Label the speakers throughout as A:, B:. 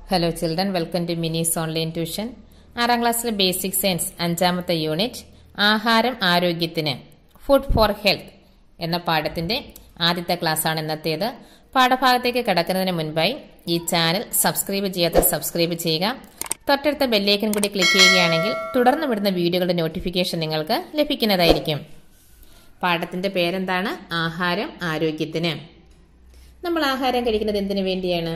A: hello children welcome to mini's online tuition ആറാം ക്ലാസ്സിലെ basic science അഞ്ചാമത്തെ യൂണിറ്റ് ആഹാരം ആരോഗ്യത്തിന് ഫുഡ് ഫോർ ഹെൽത്ത് എന്ന പാഠത്തിന്റെ ആദ്യത്തെ ക്ലാസ്സാണ് ഇന്നത്തേത് പാഠഭാഗത്തേക്ക് കടക്കുന്നതിന് മുൻപായി ഈ ചാനൽ സബ്സ്ക്രൈബ് ചെയ്യാത്ത സബ്സ്ക്രൈബ് ചെയ്യുക തൊട്ടടുത്ത ബെല്ലേക്കൻ കൂടി ക്ലിക്ക് ചെയ്യുകയാണെങ്കിൽ തുടർന്ന് വിടുന്ന വീഡിയോകളുടെ നോട്ടിഫിക്കേഷൻ നിങ്ങൾക്ക് ലഭിക്കുന്നതായിരിക്കും പാഠത്തിന്റെ പേരെന്താണ് ആഹാരം ആരോഗ്യത്തിന് നമ്മൾ ആഹാരം കഴിക്കുന്നത് എന്തിനു വേണ്ടിയാണ്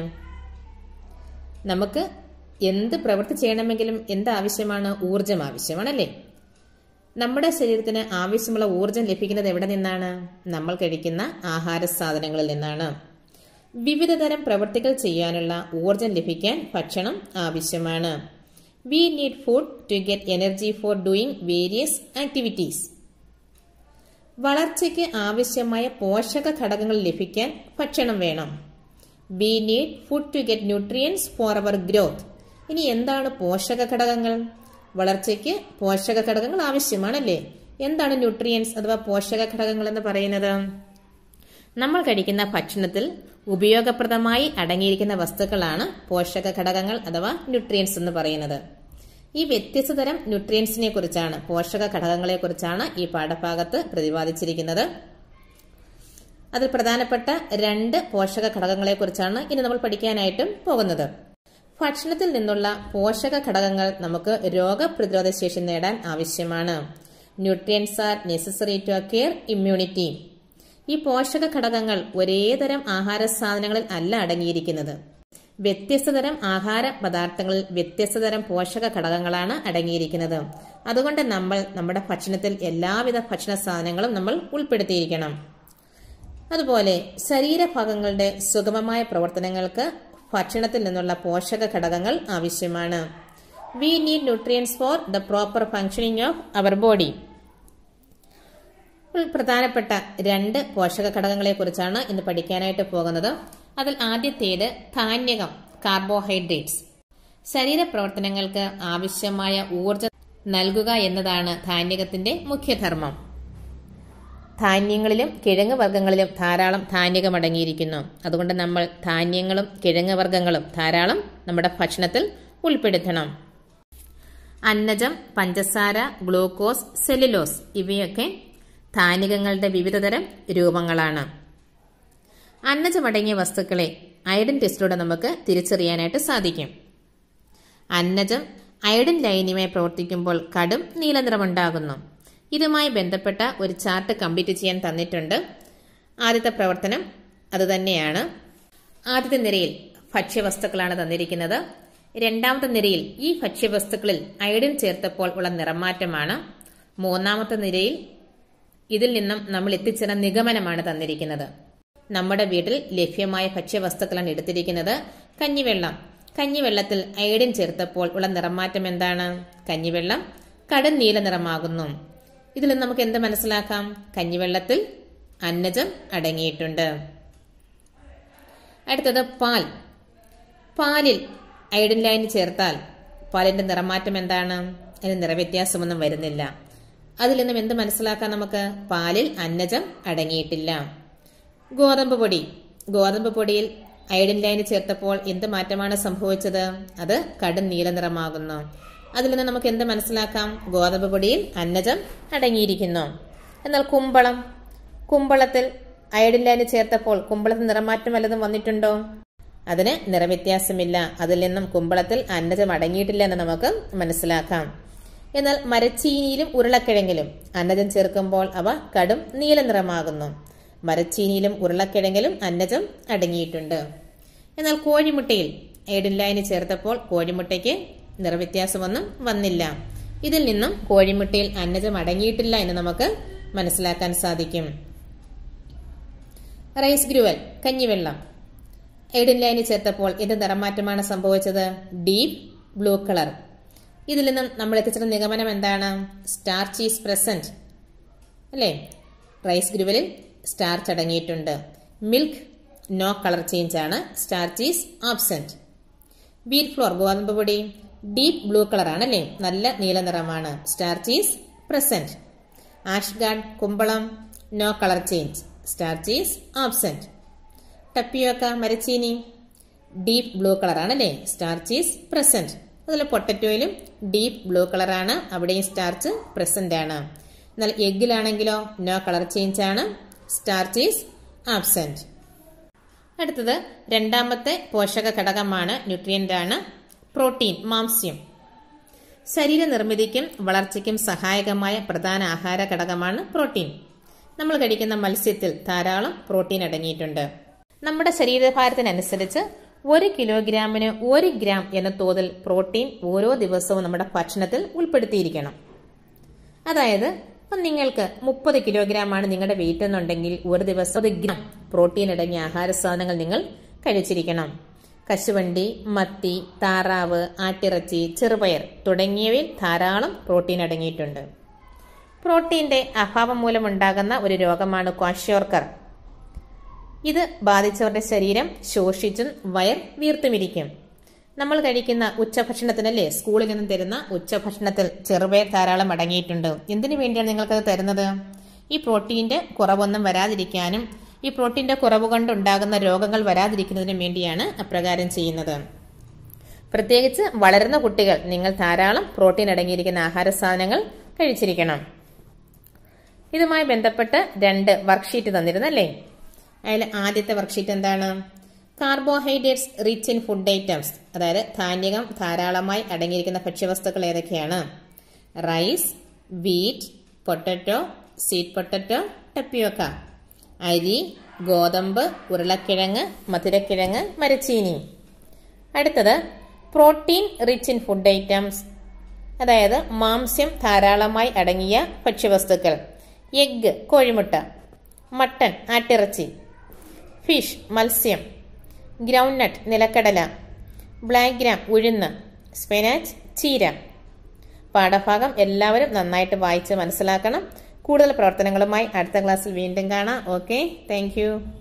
A: നമുക്ക് എന്ത് പ്രവൃത്തി ചെയ്യണമെങ്കിലും എന്ത് ആവശ്യമാണ് ഊർജം ആവശ്യമാണല്ലേ നമ്മുടെ ശരീരത്തിന് ആവശ്യമുള്ള ഊർജം ലഭിക്കുന്നത് എവിടെ നിന്നാണ് നമ്മൾ കഴിക്കുന്ന ആഹാര സാധനങ്ങളിൽ നിന്നാണ് വിവിധ തരം പ്രവൃത്തികൾ ചെയ്യാനുള്ള ഊർജം ലഭിക്കാൻ ഭക്ഷണം ആവശ്യമാണ് we need food to get energy for doing various activities വളർച്ചയ്ക്ക് ആവശ്യമായ പോഷക ഘടകങ്ങൾ ലഭിക്കാൻ ഭക്ഷണം വേണം we need food to get nutrients for our growth ഇനി എന്താണ് പോഷക ഘടകങ്ങൾ വളർച്ചയ്ക്ക് പോഷക ഘടകങ്ങൾ ആവശ്യമാണല്ലേ എന്താണ് ന്യൂട്രിയൻസ് അഥവാ പോഷക ഘടകങ്ങൾ എന്ന് പറയുന്നത് നമ്മൾ കഴിക്കുന്ന ഭക്ഷണത്തിൽ ഉപയോഗപ്രദമായി അടങ്ങിയിരിക്കുന്ന വസ്തുക്കളാണ് പോഷക ഘടകങ്ങൾ അഥവാ ന്യൂട്രിയൻസ് എന്ന് പറയുന്നത് ഈ വ്യത്യസ്ത തരം ന്യൂട്രിയൻസിനെ കുറിച്ചാണ് പോഷക ഘടകങ്ങളെ കുറിച്ചാണ് ഈ പാഠഭാഗത്ത് പ്രതിപാദിച്ചിരിക്കുന്നത് അതിൽ പ്രധാനപ്പെട്ട രണ്ട് പോഷക ഘടകങ്ങളെ കുറിച്ചാണ് ഇനി നമ്മൾ പഠിക്കാനായിട്ടും പോകുന്നത് ഭക്ഷണത്തിൽ നിന്നുള്ള പോഷക ഘടകങ്ങൾ നമുക്ക് രോഗപ്രതിരോധ ശേഷി നേടാൻ ആവശ്യമാണ് nutrients are necessary to acquire immunity ഈ പോഷക ഘടകങ്ങൾ ഒരേ തരം ആഹാര സാധനങ്ങളിൽ അല്ല അടങ്ങിയിരിക്കുന്നത് വ്യത്യസ്ത തരം ആഹാര പദാർത്ഥങ്ങളിൽ വ്യത്യസ്ത തരം പോഷക ഘടകങ്ങളാണ് അടങ്ങിയിരിക്കുന്നത് അതുകൊണ്ട് നമ്മൾ നമ്മുടെ ഭക്ഷണത്തിൽ എല്ലാവിധ ഭക്ഷണ സാധനങ്ങളും നമ്മൾ ഉൾപ്പെടുത്തിയിരിക്കണം അതുപോലെ ശരീരഭാഗങ്ങളുടെ സുഗമമായ പ്രവർത്തനങ്ങൾക്ക് ഭക്ഷണത്തിൽ നിന്നുള്ള പോഷക ഘടകങ്ങൾ ആവശ്യമാണ് we need nutrients for the proper functioning of our body പ്രധാനപ്പെട്ട രണ്ട് പോഷക ഘടകങ്ങളെ കുറിച്ചാണ് ഇന്ന് പഠിക്കാനായിട്ട് പോകുന്നത് അതിൽ ആദ്യത്തേത് ധാന്യകം കാർബോഹൈഡ്രേറ്റ്സ് ശരീരപ്രവർത്തനങ്ങൾക്ക് ആവശ്യമായ ഊർജം നൽകുക എന്നതാണ് ധാന്യകത്തിന്റെ മുഖ്യധർമ്മം ധാന്യങ്ങളിലും കിഴങ്ങ് വർഗ്ഗങ്ങളിലും ധാരാളം ധാന്യകം അടങ്ങിയിരിക്കുന്നു അതുകൊണ്ട് നമ്മൾ ധാന്യങ്ങളും കിഴങ്ങ് വർഗ്ഗങ്ങളും ധാരാളം നമ്മുടെ ഭക്ഷണത്തിൽ ഉൾപ്പെടുത്തണം അന്നജം പഞ്ചസാര ഗ്ലൂക്കോസ് സെല്ലുലോസ് ഇവയൊക്കെ ധാന്യകങ്ങളുടെ വിവിധതരം രൂപങ്ങളാണ് അന്നജമടങ്ങിയ വസ്തുക്കളെ അയഡിൻ ടെസ്റ്റിലൂടെ നമുക്ക് തിരിച്ചറിയാനായിട്ട് സാധിക്കും അന്നജം അയഡിൻ ലൈനുമായി പ്രവർത്തിക്കുമ്പോൾ കടും നീലനിറമുണ്ടാകുന്നു ഇതുമായി ബന്ധപ്പെട്ട ഒരു ചാർട്ട് കംപ്ലീറ്റ് ചെയ്യാൻ തന്നിട്ടുണ്ട് ആദ്യത്തെ പ്രവർത്തനം അതുതന്നെയാണ് ആദ്യത്തെ നിരയിൽ ഭക്ഷ്യവസ്തുക്കളാണ് തന്നിരിക്കുന്നത് രണ്ടാമത്തെ നിരയിൽ ഈ ഭക്ഷ്യവസ്തുക്കളിൽ അയഡിൻ ചേർത്തപ്പോൾ ഉള്ള നിറമാറ്റമാണ് മൂന്നാമത്തെ നിരയിൽ ഇതിൽ നിന്നും നമ്മൾ എത്തിച്ചേർന്ന നിഗമനമാണ് തന്നിരിക്കുന്നത് നമ്മുടെ വീട്ടിൽ ലഭ്യമായ ഭക്ഷ്യവസ്തുക്കളാണ് എടുത്തിരിക്കുന്നത് കഞ്ഞിവെള്ളം കഞ്ഞിവെള്ളത്തിൽ അയഡിൻ ചേർത്തപ്പോൾ ഉള്ള നിറമാറ്റം എന്താണ് കഞ്ഞിവെള്ളം കടും നീല നിറമാകുന്നു ഇതിൽ നമുക്ക് എന്ത് മനസ്സിലാക്കാം കഞ്ഞിവെള്ളത്തിൽ അന്നജം അടങ്ങിയിട്ടുണ്ട് അടുത്തത് പാൽ പാലിൽ അയഡിൻ ലൈൻ ചേർത്താൽ പാലിന്റെ നിറമാറ്റം എന്താണ് അതിന് നിറവ്യത്യാസമൊന്നും വരുന്നില്ല അതിൽ നിന്നും എന്ത് മനസ്സിലാക്കാം നമുക്ക് പാലിൽ അന്നജം അടങ്ങിയിട്ടില്ല ഗോതമ്പ് പൊടി ഗോതമ്പ് പൊടിയിൽ അയഡിൻ ലൈൻ ചേർത്തപ്പോൾ എന്ത് മാറ്റമാണ് സംഭവിച്ചത് അത് കടും നീല നിറമാകുന്നു അതിൽ നിന്ന് നമുക്ക് എന്ത് മനസ്സിലാക്കാം ഗോതമ്പ് പൊടിയിൽ അന്നജം അടങ്ങിയിരിക്കുന്നു എന്നാൽ കുമ്പളം കുമ്പളത്തിൽ അയഡിൻ ലൈൻ ചേർത്തപ്പോൾ കുമ്പളത്തിൽ നിറമാറ്റം വല്ലതും വന്നിട്ടുണ്ടോ അതിന് നിറവ്യത്യാസമില്ല അതിൽ നിന്നും കുമ്പളത്തിൽ അന്നജം അടങ്ങിയിട്ടില്ല എന്ന് നമുക്ക് മനസ്സിലാക്കാം എന്നാൽ മരച്ചീനിയിലും ഉരുളക്കിഴങ്ങിലും അന്നജം ചേർക്കുമ്പോൾ അവ കടും നീല നിറമാകുന്നു മരച്ചീനിയിലും ഉരുളക്കിഴങ്ങിലും അന്നജം അടങ്ങിയിട്ടുണ്ട് എന്നാൽ കോഴിമുട്ടയിൽ അയഡിൻ ലൈന് ചേർത്തപ്പോൾ കോഴിമുട്ടയ്ക്ക് നിറവ്യത്യാസമൊന്നും വന്നില്ല ഇതിൽ നിന്നും കോഴിമുട്ടയിൽ അന്നജം അടങ്ങിയിട്ടില്ല എന്ന് നമുക്ക് മനസ്സിലാക്കാൻ സാധിക്കും റൈസ് ഗ്രുവൽ കഞ്ഞിവെള്ളം അയഡിൻ ലൈന് ചേർത്തപ്പോൾ എന്ത് നിറമാറ്റമാണ് സംഭവിച്ചത് ഡീപ് ബ്ലൂ കളർ ഇതിൽ നിന്നും നമ്മൾ എത്തിച്ചിരുന്ന നിഗമനം എന്താണ് സ്റ്റാർച്ച് ഈസ് പ്രസന്റ് അല്ലേ റൈസ് ഗ്രുവലിൽ സ്റ്റാർച്ച് അടങ്ങിയിട്ടുണ്ട് മിൽക്ക് നോ കളർ ചേഞ്ച് ആണ് starch is absent wheat flour ഗോതമ്പ് പൊടി ഡീപ് ബ്ലൂ കളർ ആണ് അല്ലേ നല്ല നീല നിറമാണ് starch is present ash gourd കുമ്പളം no colour change starch is absent tapioca മരച്ചീനി ഡീപ്പ് ബ്ലൂ കളറാണ് അല്ലേ സ്റ്റാർച്ച് ഈസ് പ്രസന്റ് അതുപോലെ പൊട്ടറ്റോയിലും ഡീപ്പ് ബ്ലൂ കളറാണ് അവിടെയും സ്റ്റാർച്ച് പ്രസന്റ് ആണ് എന്നാൽ എഗ്ഗിലാണെങ്കിലോ നോ കളർ ചേഞ്ച് ആണ് സ്റ്റാർച്ച് ഈസ് ആബ്സെന്റ് അടുത്തത് രണ്ടാമത്തെ പോഷക ഘടകമാണ് ന്യൂട്രിയന്റ് ആണ് പ്രോട്ടീൻ മാംസ്യം ശരീര നിർമ്മിതിക്കും വളർച്ചയ്ക്കും സഹായകമായ പ്രധാന ആഹാര ഘടകമാണ് പ്രോട്ടീൻ നമ്മൾ കഴിക്കുന്ന മത്സ്യത്തിൽ ധാരാളം പ്രോട്ടീൻ അടങ്ങിയിട്ടുണ്ട് നമ്മുടെ ശരീരഭാരത്തിനനുസരിച്ച് ഒരു കിലോഗ്രാമിന് ഒരു ഗ്രാം എന്ന തോതിൽ പ്രോട്ടീൻ ഓരോ ദിവസവും നമ്മുടെ ഭക്ഷണത്തിൽ ഉൾപ്പെടുത്തിയിരിക്കണം അതായത് ഇപ്പം നിങ്ങൾക്ക് മുപ്പത് കിലോഗ്രാം ആണ് നിങ്ങളുടെ വെയിറ്റ് എന്നുണ്ടെങ്കിൽ ഒരു ദിവസം ഒരു ഗ്രാം പ്രോട്ടീൻ അടങ്ങിയ ആഹാര സാധനങ്ങൾ നിങ്ങൾ കഴിച്ചിരിക്കണം കശുവണ്ടി മത്തി താറാവ് ആട്ടിറച്ചി ചെറുപയർ തുടങ്ങിയവയിൽ ധാരാളം പ്രോട്ടീൻ അടങ്ങിയിട്ടുണ്ട് പ്രോട്ടീന്റെ അഭാവം മൂലമുണ്ടാകുന്ന ഒരു രോഗമാണ് ക്വാഷ്യോർക്കർ ഇത് ബാധിച്ചവരുടെ ശരീരം ശോഷിച്ചും വയർ വീർത്തുമിരിക്കും നമ്മൾ കഴിക്കുന്ന ഉച്ചഭക്ഷണത്തിനല്ലേ സ്കൂളിൽ നിന്നും തരുന്ന ഉച്ചഭക്ഷണത്തിൽ ചെറുപയർ ധാരാളം അടങ്ങിയിട്ടുണ്ട് എന്തിനു വേണ്ടിയാണ് നിങ്ങൾക്കത് തരുന്നത് ഈ പ്രോട്ടീന്റെ കുറവൊന്നും വരാതിരിക്കാനും ഈ പ്രോട്ടീന്റെ കുറവ് കൊണ്ടുണ്ടാകുന്ന രോഗങ്ങൾ വരാതിരിക്കുന്നതിനും വേണ്ടിയാണ് അപ്രകാരം ചെയ്യുന്നത് പ്രത്യേകിച്ച് വളരുന്ന കുട്ടികൾ നിങ്ങൾ ധാരാളം പ്രോട്ടീൻ അടങ്ങിയിരിക്കുന്ന ആഹാര സാധനങ്ങൾ കഴിച്ചിരിക്കണം ഇതുമായി ബന്ധപ്പെട്ട് രണ്ട് വർക്ക്ഷീറ്റ് തന്നിരുന്നല്ലേ അതിൽ ആദ്യത്തെ വർക്ക്ഷീറ്റ് എന്താണ് carbohydrates rich in food items അതായത് ധാന്യകം ധാരാളമായി അടങ്ങിയിരിക്കുന്ന ഭക്ഷ്യവസ്തുക്കൾ ഏതൊക്കെയാണ് rice wheat potato sweet potato tapioca അരി ഗോതമ്പ് ഉരുളക്കിഴങ്ങ് മധുരക്കിഴങ്ങ് മരച്ചീനി അടുത്തത് protein rich in food items അതായത് മാംസ്യം ധാരാളമായി അടങ്ങിയ ഭക്ഷ്യവസ്തുക്കൾ എഗ്ഗ് കോഴിമുട്ട മട്ടൺ ആട്ടിറച്ചി ഫിഷ് മത്സ്യം ഗ്രൗണ്ട്നട്ട് നിലക്കടല ബ്ലാക്ക് ഗ്രാം ഉഴുന്ന് സ്പിനാച്ച് ചീര പാഠഭാഗം എല്ലാവരും നന്നായിട്ട് വായിച്ച് മനസ്സിലാക്കണം കൂടുതൽ പ്രവർത്തനങ്ങളുമായി അടുത്ത ക്ലാസ്സിൽ വീണ്ടും കാണാം ഓക്കെ താങ്ക്